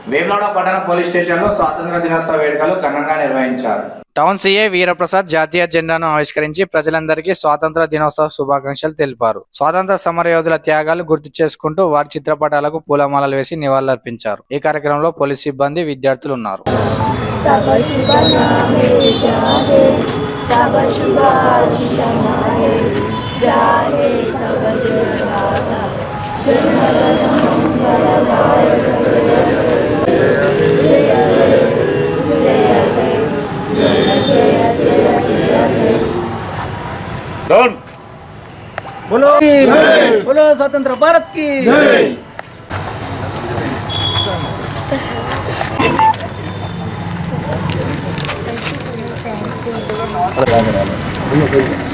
వేములవాడ పట్టణ పోలీస్ స్టేషన్లో స్వాతంత్ర దినోత్సవ వేడుకలు ఘనంగా నిర్వహించారు టౌన్ సీఏ వీరప్రసాద్ జాతీయ జెండాను ఆవిష్కరించి ప్రజలందరికీ స్వాతంత్ర దినోత్సవ శుభాకాంక్షలు తెలిపారు స్వాతంత్ర సమరయోధుల త్యాగాలు గుర్తు చేసుకుంటూ వారి చిత్రపటాలకు పూలమాలలు వేసి నివాళులర్పించారు ఈ కార్యక్రమంలో పోలీస్ సిబ్బంది విద్యార్థులు ఉన్నారు तब शुभ नामे जाहे तब शुभ आशीष माहे जाहे तब जय गाथा जय नर मंगल दायक जय जय जय जय जय जय जय बोलो बोलो स्वतंत्र भारत की Thank you.